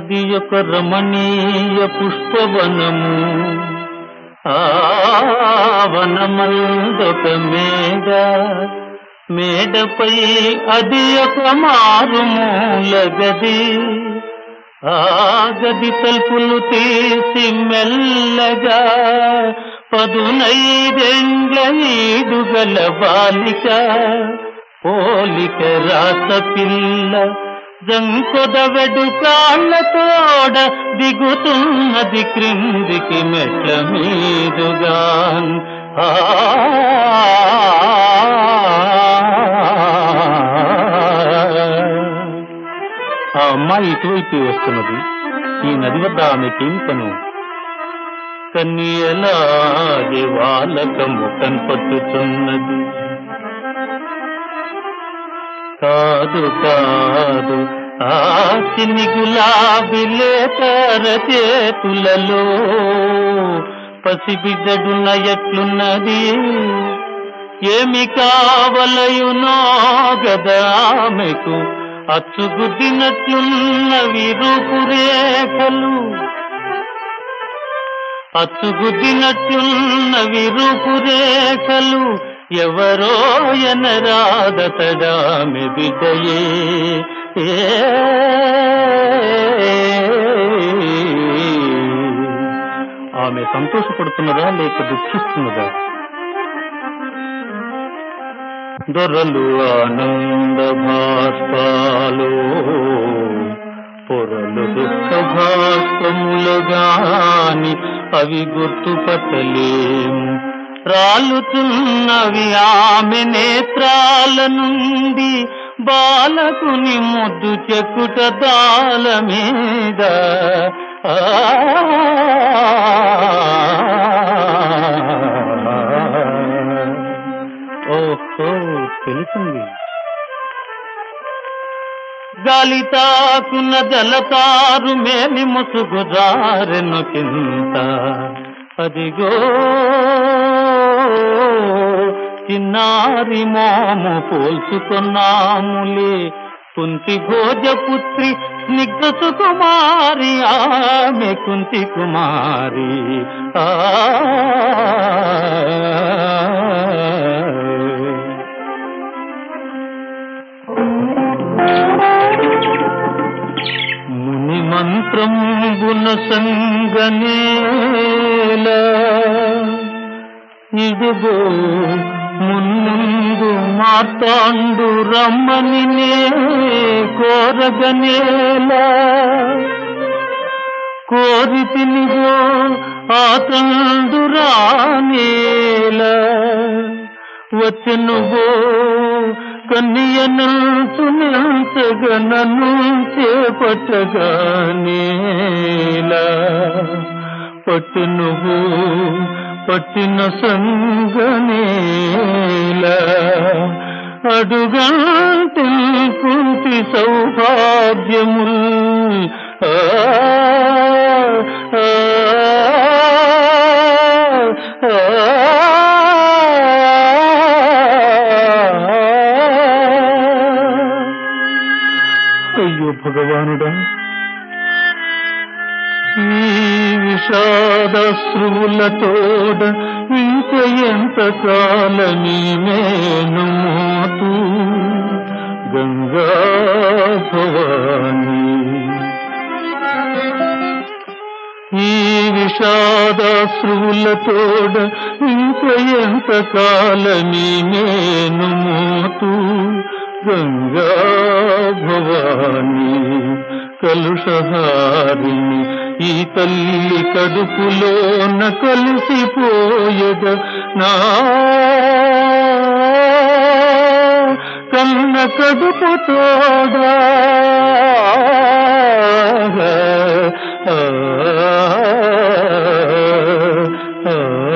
అది ఒక రమణీయ పుష్పవనము ఆ వనమందొక మేడ మేడపై అది ఒక మారుమూల గది ఆ గది తలుపులు తీసి మెల్లగా పదునైదెండ్ల ఈడుగల బాలిక పోలిక రాస పిల్ల జంకొద వెడుకాళ్ళతోడ దిగుతున్నది క్రిందికి మెట్ల మీదుగాన్ ఆ ఆ అమ్మాయి ఇటువైపు వస్తున్నది ఈ నది వద్ద ఆమెకేం పను కన్యలాగే వాళ్ళకము కనపట్టుచున్నది కాదు కాదు ఆ చిన్ని గులాబీ లేతర చేతులలో పసిబిడ్డడున్న ఎట్లున్నది ఏమి కావలయునో గదామెకు అచ్చుగుద్దినట్లున్నవి రూపురేఖలు అచ్చుగుద్దినట్లున్నవి రూపురేఖలు ఎవరో ఎనరాదతడామె బిడ్డయే ఏ. ఆమె సంతోషపడుతున్నదా లేక దుఃఖిస్తున్నదా దొరలు ఆనంద భాష్పాలు పొరలు దుఃఖ భాష్పములుగాని అవి గుర్తుపట్టలేము రాలుతున్నవి ఆమె నేత్రాల నుండి బాలకుని ముద్దు చెక్కుట దాల మీద ఆ ఓహో తెలిసింది గాలి తాకున్న జలతారు మేలి ముసుగు జారెను కింద అదిగో చిన్నారి మోము పోల్చుకున్నాములే కుంతి భోజపుత్రి స్నిగ్ధ సుకుమారి ఆమె కుంతి కుమారి ఆ ముని మంత్రం గుణ సంగనేల ఇదిగో మున్ముందు మార్తాండు రమ్మని నే కోరగనేలా కోరి తినిగో ఆతండు రానేలా వచ్చనుగో కన్యనంచు నిల్చగనను చేపట్టగానేలా పట్టు నువ్వు పట్టిన సంగనేలా అడుగంటి కుంటి సౌభాగ్యము ఆ ఆ, ఆ, అయ్యో భగవానుడా ఈ విషాదశ్రువులతోడ ఇంక ఎంత కాలమీ మేను మోతూ గంగా భవానీ ఈ విషాదశ్రువులతోడ ఇంక ఎంత కాలమీ నేను మోతూ గంగా భవానీ కలుషహారిణి ఈ తల్లి కడుపులోన కలిసిపోయద నా కన్న కడుపు తోడా ఆ, ఆ,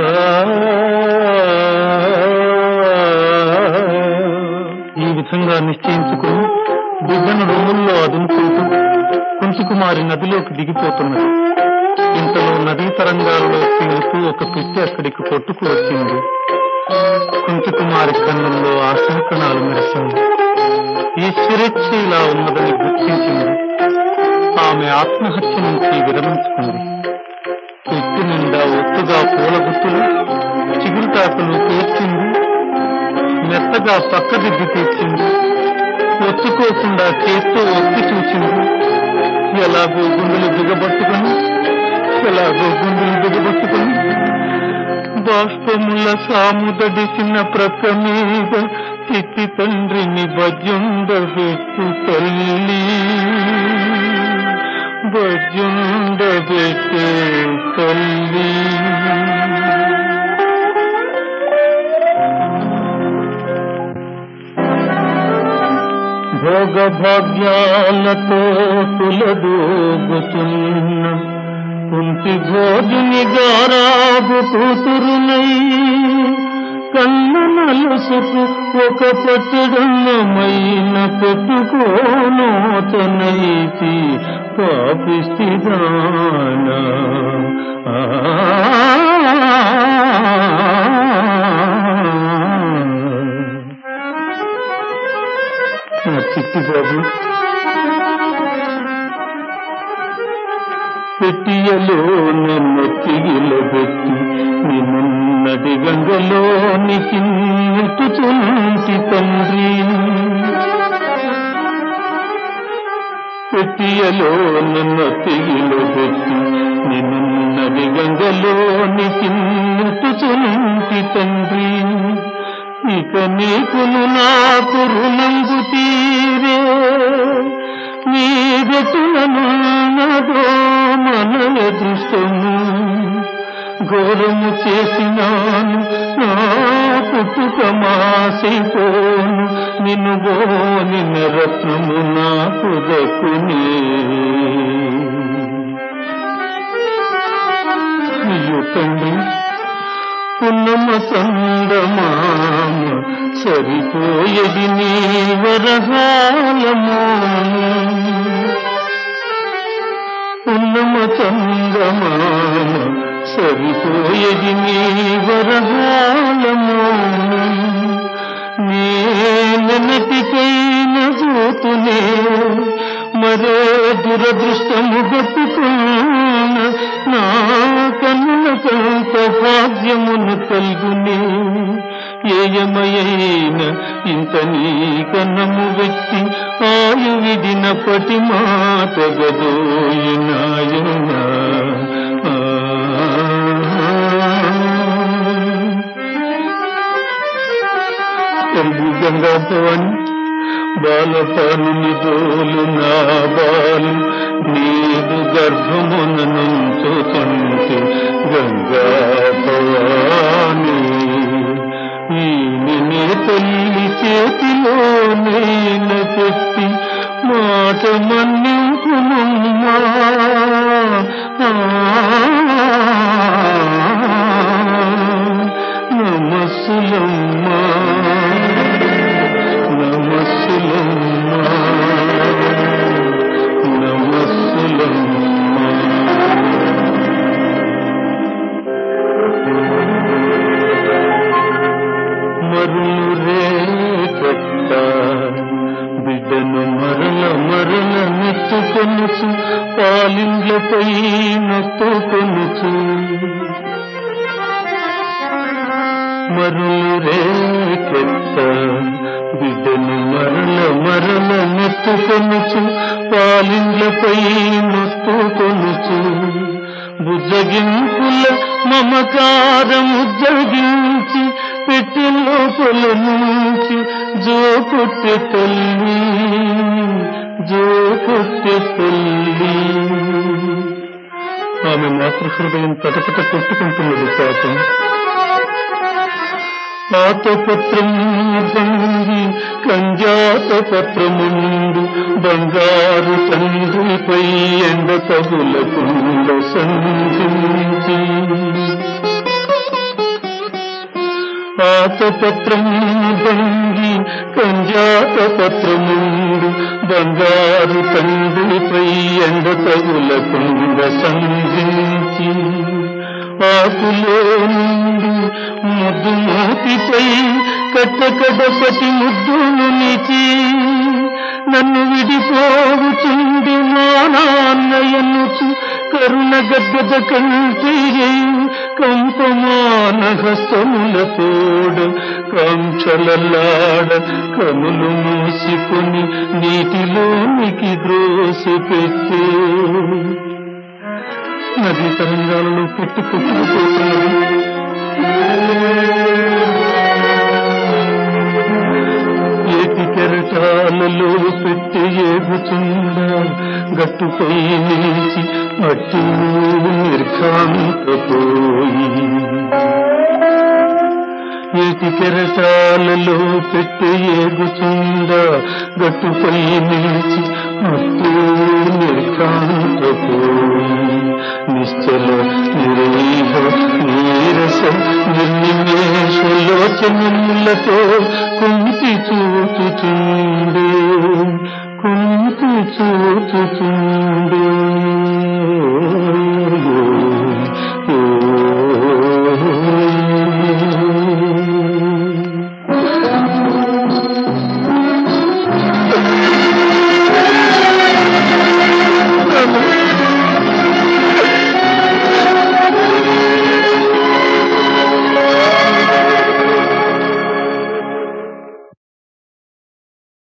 ఈ విధంగా నిశ్చయించుకుని బిడ్డను రొమ్ముల్లో అదుముకుంటూ కుంచుకుమారి నదిలోకి దిగిపోతున్నది ఇంతలో నదీ తరంగాలలో తేలుతూ ఒక పిచ్చి అక్కడికి కొట్టుకు వచ్చింది కుంచుకుమారి కన్నుల్లో ఆశంకణాలు మెరిసింది ఈశ్వరేచ్ఛ ఇలా ఉన్నదని గుర్తించింది ఆమె ఆత్మహత్య నుంచి విరమించుకుంది పెట్టి నిండా ఒత్తుగా పూల గుత్తులు చిగురుటాకులు పేర్చింది మెత్తగా పక్కదిద్ది తీర్చింది ఒత్తుకోకుండా చేత్తో ఒత్తి చూచింది ఎలాగో గుండెలు దిగబట్టుకొని ఎలాగో గుండెలు దిగబట్టుకొని బాష్పముల సాముదడిసిన ప్రక్క మీద తిట్టి తండ్రిని బజ్జుండబెట్టు తల్లి బజ్జుండబెట్టే తల్లి భోగభాగ్యాలతో తులదూగుతున్న కుంతి భోజుని గారాబు కూతురునై కన్న నలుసుకు ఒక పట్టడమైన పెట్టుకోనోతనైతి పాపిస్తిదానా నా చిట్టి బాబు పెట్టియలో నన్ను తిగిలబెట్టి నిన్నటి గంగలోనికి నెట్టుచుంటి తండ్రి పెట్టియలో నన్ను తిగిలబెట్టి నిన్నటి గంగలోనికి నెట్టుచుంటి తండ్రి ఇక నీకును నాకు రుణంగు తీరే నీ గతులనున్నదో మన అదృష్టము ఘోరము చేసినాను నా పుట్టుక మాసిపోను నిన్ను గోని రత్నము నాకు దక్కునే అయ్యో తండ్రి పున్నమ చందమామ సరిపోయేది నీ వరహాలము పున్నమ చందమామ సరిపోయేది నీ వరహాలము నేనటికైన చూతునే మరే దురదృష్టము గట్టుకున్న నా కన్నులకంత భాగ్యమును కల్గునే ఏయమయైన ఇంత నీ కన్నము వ్యక్తి ఆయు విడినప్పటి మాట గదోయినాయన తెలుగు గంగాభవాని బాలపానుని దోలు నా బాలు నీదు గర్భమున నుంచుతుంటే గంగా భవాని ఈయన తల్లి చేతిలో నేను పెట్టి మాట మన్నింపునుమ్మా నమస్సులమ్మా నమస్సులమ్మా నమస్సులమ్మా మరులు రేకట్ట బిడ్డను మరల మరల నెత్తుకొనుచు పాలిండ్లపై నొత్తుకొనుచు మరులు రేకెత్త బిడ్డను మరల మరల నెత్తుకొనుచు పాలిండ్లపై నొత్తుకొనుచు బుజ్జగింపుల మమకారముజ్జగించి పెట్టి లోపల నుంచి జో కొట్టె తల్లి జో కొట్టె తల్లి ఆమె మాతృహృదయం తటపట కొట్టుకుంటున్నది పాపం పాతపత్రం బంగి కంజాత పత్రముండు బంగారు తండ్రిపై ఎండ తగులకుండ సంధించి పాతపత్రం బంగి కంజాత పత్రముండు బంగారు తండ్రిపై ఎండ తగులకుండ సంధించి ఆకులో నుండి ముద్దు మూతిపై కట్టకడపటి ముద్దును నిచి నన్ను విడిపోవుచుండి మా నాన్నయనుచు కరుణ గద్గద కంటే కంపమాన హస్తముల తోడ కాంక్షలల్లాడ కనులు మూసుకొని నీటిలోనికి ద్రోసి పెట్టే నదీ తరంగాలలో పెట్టి కొట్టుకుపోతున్నది ఏటి కెరటాలలో పెట్టి ఏగుచుండ గట్టుపై నిలిచి మట్టి నిర్ఘాంతపోయి ఏటి కెరటాలలో పెట్టి ఏగుచుండ గట్టుపై నిలిచి మట్టి నిర్ఘాంతపోయి నిశ్చల నిరీహ నీరస నిర్నిమేషలోచనములతో కుంతి చూచుచుండే కుంతి చూచుచుండే